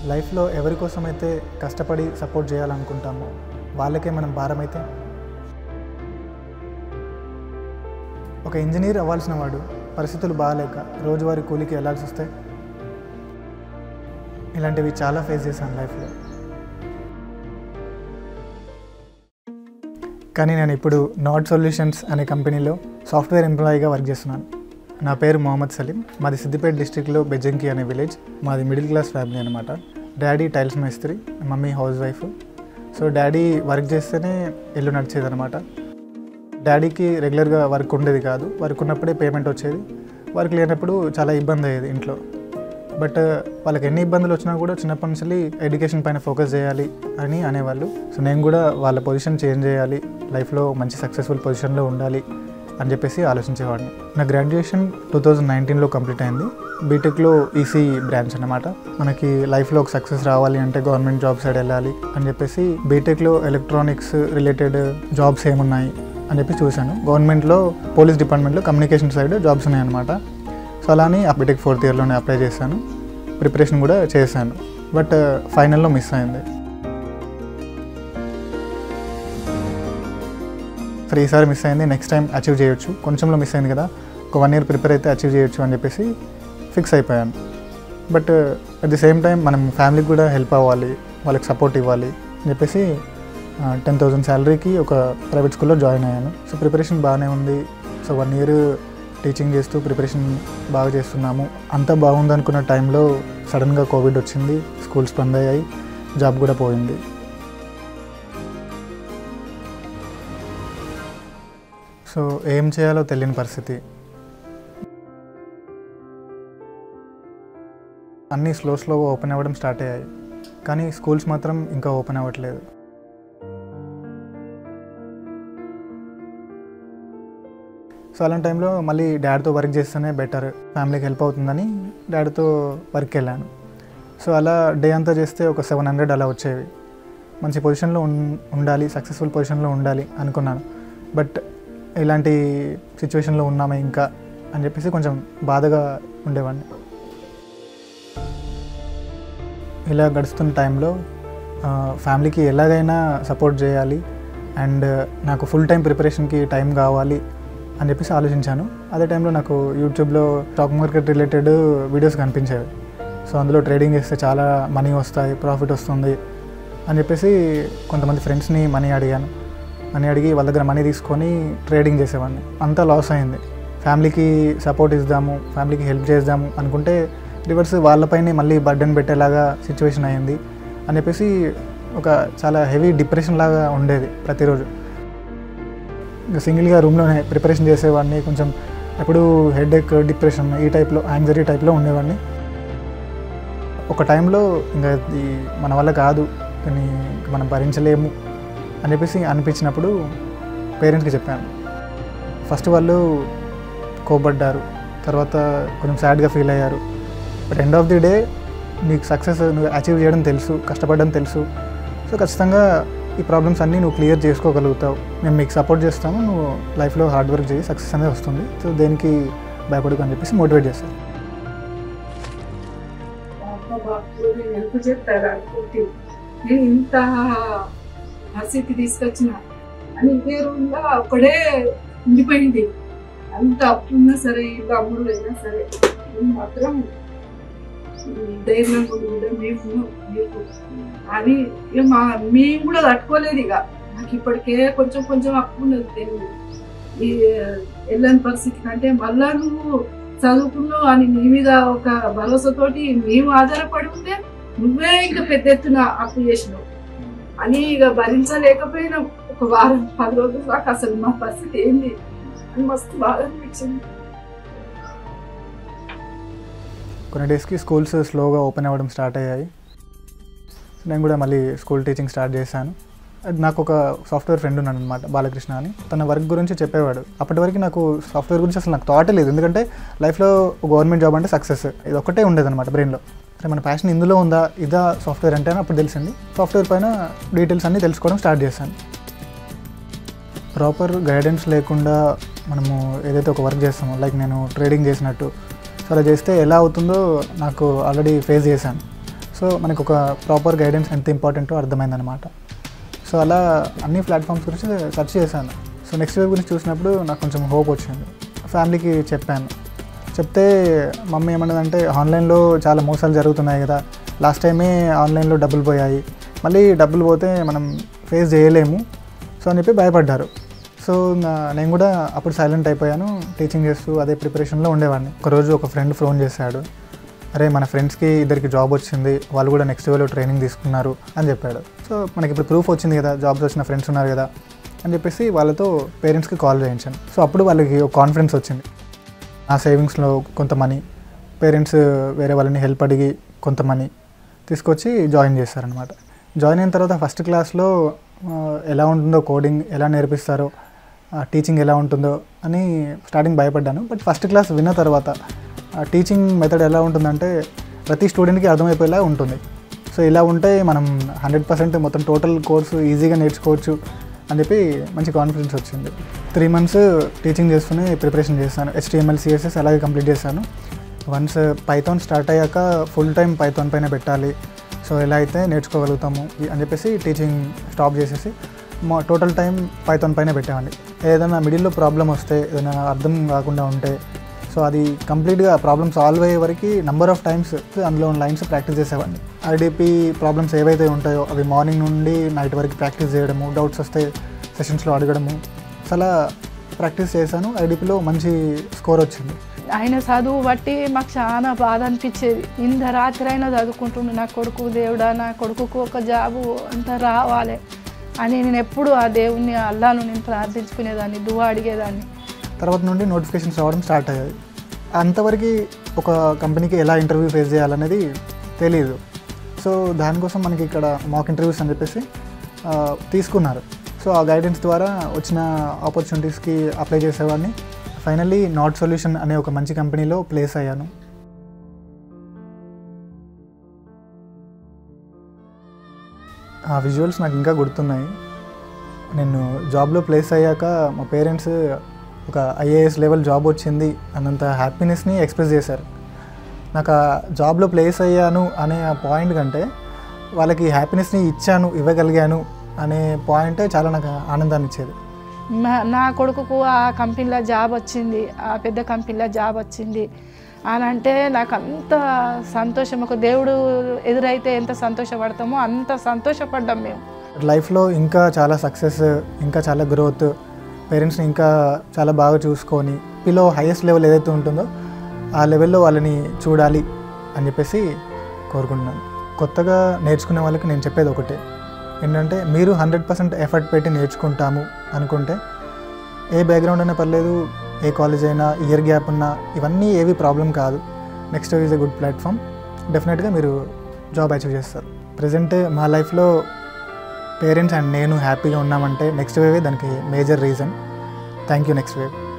లైఫ్లో ఎవరి కోసమైతే కష్టపడి సపోర్ట్ చేయాలనుకుంటామో వాళ్ళకే మనం భారం అయితే ఒక ఇంజనీర్ అవ్వాల్సిన వాడు పరిస్థితులు బాగాలేక రోజువారీ కూలికి వెళ్ళాల్సి వస్తే ఇలాంటివి చాలా ఫేస్ చేశాను లైఫ్లో కానీ నేను ఇప్పుడు నాట్ సొల్యూషన్స్ అనే కంపెనీలో సాఫ్ట్వేర్ ఎంప్లాయీగా వర్క్ చేస్తున్నాను నా పేరు మొహమ్మద్ సలీం మాది సిద్దిపేట డిస్టిక్లో బెజంకి అనే విలేజ్ మాది మిడిల్ క్లాస్ ఫ్యామిలీ అనమాట డాడీ టైల్స్ మేస్త్రి mummy house wife so daddy work చేస్తేనే ఇల్లు నడిచేదనమాట డాడీకి రెగ్యులర్గా వర్క్ ఉండేది కాదు వర్క్ ఉన్నప్పుడే పేమెంట్ వచ్చేది వర్క్ లేనప్పుడు చాలా ఇబ్బంది అయ్యేది ఇంట్లో బట్ వాళ్ళకి ఎన్ని ఇబ్బందులు వచ్చినా కూడా చిన్నప్పటి నుంచి ఎడ్యుకేషన్ పైన ఫోకస్ చేయాలి అని అనేవాళ్ళు సో నేను కూడా వాళ్ళ పొజిషన్ చేంజ్ చేయాలి లైఫ్లో మంచి సక్సెస్ఫుల్ పొజిషన్లో ఉండాలి అని చెప్పేసి ఆలోచించేవాడిని నా గ్రాడ్యుయేషన్ టూ థౌజండ్ నైన్టీన్లో కంప్లీట్ అయింది బీటెక్లో ఈసీ బ్రాంచ్ అనమాట మనకి లైఫ్లో ఒక సక్సెస్ రావాలి అంటే గవర్నమెంట్ జాబ్ సైడ్ వెళ్ళాలి అని చెప్పేసి బీటెక్లో ఎలక్ట్రానిక్స్ రిలేటెడ్ జాబ్స్ ఏమున్నాయి అని చెప్పి చూశాను గవర్నమెంట్లో పోలీస్ డిపార్ట్మెంట్లో కమ్యూనికేషన్ సైడ్ జాబ్స్ ఉన్నాయన్నమాట సో అలా అని ఆ బీటెక్ ఫోర్త్ ఇయర్లోనే అప్లై చేశాను ప్రిపరేషన్ కూడా చేశాను బట్ ఫైనల్లో మిస్ అయింది సరే ఈసారి మిస్ అయింది నెక్స్ట్ టైం అచీవ్ చేయొచ్చు కొంచెంలో మిస్ అయింది కదా ఒక వన్ ఇయర్ ప్రిపేర్ అయితే అచీవ్ చేయొచ్చు అని చెప్పేసి ఫిక్స్ అయిపోయాను but at the same time మనం ఫ్యామిలీకి కూడా హెల్ప్ అవ్వాలి వాళ్ళకి సపోర్ట్ ఇవ్వాలి అని చెప్పేసి టెన్ థౌజండ్ శాలరీకి ఒక ప్రైవేట్ స్కూల్లో జాయిన్ అయ్యాను సో ప్రిపరేషన్ బాగానే ఉంది సో వన్ ఇయర్ టీచింగ్ చేస్తూ ప్రిపరేషన్ బాగా చేస్తున్నాము అంతా బాగుంది అనుకున్న టైంలో సడన్గా కోవిడ్ వచ్చింది స్కూల్స్ బంద్ అయ్యాయి జాబ్ కూడా పోయింది సో ఏం చేయాలో తెలియని పరిస్థితి అన్నీ స్లో స్లోగా ఓపెన్ అవ్వడం స్టార్ట్ అయ్యాయి కానీ స్కూల్స్ మాత్రం ఇంకా ఓపెన్ అవ్వట్లేదు సో అలాంటి టైంలో మళ్ళీ డాడీతో వర్క్ చేస్తేనే బెటర్ ఫ్యామిలీకి హెల్ప్ అవుతుందని డాడీతో వర్క్ వెళ్ళాను సో అలా డే అంతా చేస్తే ఒక సెవెన్ హండ్రెడ్ అలా వచ్చేవి మంచి పొజిషన్లో ఉన్- ఉండాలి సక్సెస్ఫుల్ పొజిషన్లో ఉండాలి అనుకున్నాను బట్ ఇలాంటి సిచ్యువేషన్లో ఉన్నామే ఇంకా అని చెప్పేసి కొంచెం బాధగా ఉండేవాడిని ఇలా గడుస్తున్న టైంలో ఆ, ఫ్యామిలీకి ఎలాగైనా సపోర్ట్ చేయాలి అండ్ నాకు ఫుల్ టైం ప్రిపరేషన్కి టైం కావాలి అని చెప్పేసి ఆలోచించాను అదే టైంలో నాకు యూట్యూబ్లో స్టాక్ మార్కెట్ రిలేటెడ్ వీడియోస్ కనిపించేవి సో అందులో ట్రేడింగ్ చేస్తే చాలా మనీ వస్తాయి ప్రాఫిట్ వస్తుంది అని చెప్పేసి కొంతమంది ఫ్రెండ్స్ని మనీ అడిగాను మనీ అడిగి వాళ్ళ దగ్గర మనీ తీసుకొని ట్రేడింగ్ చేసేవాడిని అంతా లాస్ అయింది ఫ్యామిలీకి సపోర్ట్ ఇద్దాము ఫ్యామిలీకి హెల్ప్ చేద్దాము అనుకుంటే రివర్స్ వాళ్ళపైనే మళ్ళీ బర్డెన్ పెట్టేలాగా సిచ్యువేషన్ అయింది అని చెప్పేసి ఒక చాలా హెవీ డిప్రెషన్ లాగా ఉండేది ప్రతిరోజు ఇంకా సింగిల్గా రూమ్లోనే ప్రిపరేషన్ చేసేవాడిని కొంచెం ఎప్పుడు హెడ్ ఎక్ డిప్రెషన్ ఈ టైప్లో యాంగ్జైటీ టైప్లో ఉండేవాడిని ఒక టైంలో ఇంకా ఇది మన వల్ల కాదు దీన్ని ఇంక మనం భరించలేము అని చెప్పేసి అనిపించినప్పుడు పేరెంట్స్కి చెప్పాను ఫస్ట్ వాళ్ళు కోపడ్డారు తర్వాత కొంచెం సాడ్గా ఫీల్ అయ్యారు but end of the day నీకు సక్సెస్ నువ్వు అచీవ్ చేయడం తెలుసు కష్టపడడం తెలుసు సో ఖచ్చితంగా ఈ ప్రాబ్లమ్స్ అన్నీ నువ్వు క్లియర్ చేసుకోగలుగుతావు మేము మీకు సపోర్ట్ చేస్తాము నువ్వు లైఫ్లో హార్డ్ వర్క్ చేసి సక్సెస్ అనేది వస్తుంది సో దేనికి భయపడకు అని చెప్పేసి మోటివేట్ చేస్తాను అమ్మ బాబు నేను ఎంత చెప్తారు అనుకుంటే నేను ఇంత పరిస్థితి తీసుకొచ్చిన అని ఇదే రూమ్ లో ఒక్కడే ఉండిపోయింది అంత అప్పు ఉన్నా సరే ఇల్లు అమ్ముడు అయినా సరే నేను మాత్రం ధైర్యంగా ఉండి మేము ఉన్నాం మీకు అని ఇక మా మేము కూడా తట్టుకోలేదు ఇక నాకు ఇప్పటికే కొంచెం కొంచెం అప్పు ఉన్నది తెలియదు ఈ వెళ్ళని పరిస్థితి అంటే మళ్ళా నువ్వు చదువుకున్నావు అని నీ మీద ఒక భరోసాతోటి మేము ఆధారపడి ఉంటే నువ్వే ఇంకా పెద్ద ఎత్తున అప్పు చేసినావు అని ఇక భరించలేకపోయినాం ఒక వారం పది రోజుల దాకా అసలు మా పరిస్థితి ఏంది అని మస్తు బాధ అనిపించింది కొన్ని డేస్కి స్కూల్స్ స్లోగా ఓపెన్ అవ్వడం స్టార్ట్ అయ్యాయి నేను కూడా మళ్ళీ స్కూల్ టీచింగ్ స్టార్ట్ చేశాను అది నాకు ఒక సాఫ్ట్వేర్ ఫ్రెండ్ ఉన్నాడు అనమాట బాలకృష్ణ అని తన వర్క్ గురించి చెప్పేవాడు అప్పటి వరకు నాకు సాఫ్ట్వేర్ గురించి అసలు నాకు థాటే లేదు ఎందుకంటే లైఫ్లో గవర్నమెంట్ జాబ్ అంటే సక్సెస్ ఇది ఒకటే ఉండేది అనమాట బ్రెయిన్లో అంటే మన ప్యాషన్ ఇందులో ఉందా ఇదా సాఫ్ట్వేర్ అంటే అని అప్పుడు తెలిసింది సాఫ్ట్వేర్ పైన డీటెయిల్స్ అన్నీ తెలుసుకోవడం స్టార్ట్ చేశాను ప్రాపర్ గైడెన్స్ లేకుండా మనము ఏదైతే ఒక వర్క్ చేస్తామో లైక్ నేను ట్రేడింగ్ చేసినట్టు సో అలా చేస్తే ఎలా అవుతుందో నాకు ఆల్రెడీ ఫేస్ చేశాను సో సో మనకు ఒక ప్రాపర్ గైడెన్స్ ఎంత ఇంపార్టెంటో అర్థమైందనమాట సో అలా అన్ని ప్లాట్ఫామ్స్ గురించి సెర్చ్ చేశాను సో నెక్స్ట్ వేవ్ గురించి చూసినప్పుడు నాకు కొంచెం హోప్ వచ్చింది ఫ్యామిలీకి చెప్పాను చెప్తే మమ్మీ ఏమన్నదంటే ఆన్లైన్లో చాలా మోసాలు జరుగుతున్నాయి కదా లాస్ట్ టైమే ఆన్లైన్లో డబ్బులు పోయాయి మళ్ళీ డబ్బులు పోతే మనం ఫేస్ చేయలేము సో అని చెప్పి భయపడ్డారు సో ఇంకా నేను కూడా అప్పుడు సైలెంట్ అయిపోయాను టీచింగ్ చేస్తూ అదే ప్రిపరేషన్లో ఉండేవాడిని ఒకరోజు ఒక ఫ్రెండ్ ఫోన్ చేశాడు అరే మన ఫ్రెండ్స్కి ఇద్దరికి జాబ్ వచ్చింది వాళ్ళు కూడా నెక్స్ట్ వేలో ట్రైనింగ్ తీసుకున్నారు అని చెప్పాడు సో మనకి ఇప్పుడు ప్రూఫ్ వచ్చింది కదా జాబ్స్ వచ్చిన ఫ్రెండ్స్ ఉన్నారు కదా అని చెప్పేసి వాళ్ళతో పేరెంట్స్కి కాల్ చేయించాను సో అప్పుడు వాళ్ళకి ఒక కాన్ఫిడెన్స్ వచ్చింది ఆ సేవింగ్స్లో కొంత మనీ పేరెంట్స్ వేరే వాళ్ళని హెల్ప్ అడిగి కొంత మనీ తీసుకొచ్చి జాయిన్ చేస్తారనమాట జాయిన్ అయిన తర్వాత ఫస్ట్ క్లాస్లో ఆ, ఎలా ఉంటుందో కోడింగ్ ఎలా నేర్పిస్తారో టీచింగ్ ఎలా ఉంటుందో అని స్టార్టింగ్ భయపడ్డాను బట్ ఫస్ట్ క్లాస్ విన్న తర్వాత టీచింగ్ మెథడ్ ఎలా ఉంటుందంటే ప్రతి స్టూడెంట్కి అర్థమైపోయేలా ఉంటుంది సో ఇలా ఉంటే మనం హండ్రెడ్ పర్సెంట్ మొత్తం టోటల్ కోర్సు ఈజీగా నేర్చుకోవచ్చు అని చెప్పి మంచి కాన్ఫిడెన్స్ వచ్చింది త్రీ మంత్స్ టీచింగ్ చేస్తూనే ప్రిపరేషన్ చేశాను హెచ్టిఎంఎల్ సిఎస్ఎస్ అలాగే కంప్లీట్ చేశాను వన్స్ పైథాన్ స్టార్ట్ అయ్యాక ఫుల్ టైం పైథాన్ పైన పెట్టాలి సో ఎలా అయితే నేర్చుకోగలుగుతాము అని చెప్పేసి టీచింగ్ స్టాప్ చేసేసి మా టోటల్ టైం పైథాన్ పైన పెట్టేవాడిని ఏదైనా మిడిల్లో ప్రాబ్లం వస్తే ఏదైనా అర్థం కాకుండా ఉంటే సో అది కంప్లీట్గా ప్రాబ్లమ్ సాల్వ్ అయ్యే వరకు నెంబర్ ఆఫ్ టైమ్స్ అందులో లైన్స్ ప్రాక్టీస్ చేసేవాడిని ఐడిపి ప్రాబ్లమ్స్ ఏవైతే ఉంటాయో అవి మార్నింగ్ నుండి నైట్ వరకు ప్రాక్టీస్ చేయడము డౌట్స్ వస్తే సెషన్స్లో అడగడము సో అలా ప్రాక్టీస్ చేశాను ఐడిపిలో మంచి స్కోర్ వచ్చింది ఆయన చదువు బట్టి మాకు చాలా బాధ అనిపించేది ఇంత రాత్రి అయినా చదువుకుంటుండే నా కొడుకు దేవుడా నా కొడుకుకు ఒక జాబు అంత రావాలి అని నేను ఎప్పుడు ఆ దేవుణ్ణి అల్లాను నేను ప్రార్థించుకునేదాన్ని దువా అడిగేదాన్ని తర్వాత నుండి నోటిఫికేషన్స్ రావడం స్టార్ట్ అయ్యాయి అంతవరకు ఒక కంపెనీకి ఎలా ఇంటర్వ్యూ ఫేస్ చేయాలనేది తెలియదు సో దానికోసం మనకి ఇక్కడ మాక్ ఇంటర్వ్యూస్ అని చెప్పేసి ఆ, తీసుకున్నారు సో ఆ గైడెన్స్ ద్వారా వచ్చిన ఆపర్చునిటీస్కి అప్లై చేసేవాడిని ఫైనల్లీ నాట్ సొల్యూషన్ అనే ఒక మంచి కంపెనీలో ప్లేస్ అయ్యాను ఆ విజువల్స్ నాకు ఇంకా గుర్తున్నాయి నేను జాబ్లో ప్లేస్ అయ్యాక మా పేరెంట్స్ ఒక ఐఏఎస్ లెవెల్ జాబ్ వచ్చింది అన్నంత హ్యాపీనెస్ని ఎక్స్ప్రెస్ చేశారు నాకు ఆ జాబ్లో ప్లేస్ అయ్యాను అనే ఆ పాయింట్ కంటే వాళ్ళకి హ్యాపీనెస్ని ఇచ్చాను ఇవ్వగలిగాను అనే పాయింటే చాలా నాకు ఆనందాన్ని ఇచ్చేది మా- నా కొడుకుకు ఆ కంపెనీలో జాబ్ వచ్చింది ఆ పెద్ద కంపెనీలో జాబ్ వచ్చింది అని అంటే నాకు అంత సంతోషం ఒక దేవుడు ఎదురైతే ఎంత సంతోషపడతామో అంత సంతోషపడ్డాం మేము లైఫ్లో ఇంకా చాలా సక్సెస్ ఇంకా చాలా గ్రోత్ పేరెంట్స్ని ఇంకా చాలా బాగా చూసుకొని పిలో హైయెస్ట్ లెవెల్ ఏదైతే ఉంటుందో ఆ లెవెల్లో వాళ్ళని చూడాలి అని చెప్పేసి కోరుకుంటున్నాను కొత్తగా నేర్చుకునే వాళ్ళకి నేను చెప్పేది ఒకటే ఏంటంటే మీరు హండ్రెడ్ పర్సెంట్ ఎఫర్ట్ పెట్టి నేర్చుకుంటాము అనుకుంటే ఏ బ్యాక్గ్రౌండ్ అయినా పర్లేదు ఏ కాలేజ్ అయినా ఇయర్ గ్యాప్ ఉన్నా ఇవన్నీ ఏవి ప్రాబ్లం కాదు next is a good platform డెఫినెట్గా మీరు జాబ్ అచీవ్ చేస్తారు ప్రజెంట్ మా లైఫ్లో పేరెంట్స్ అండ్ నేను హ్యాపీగా ఉన్నామంటే నెక్స్ట్ వేవే దానికి major reason thank you next wave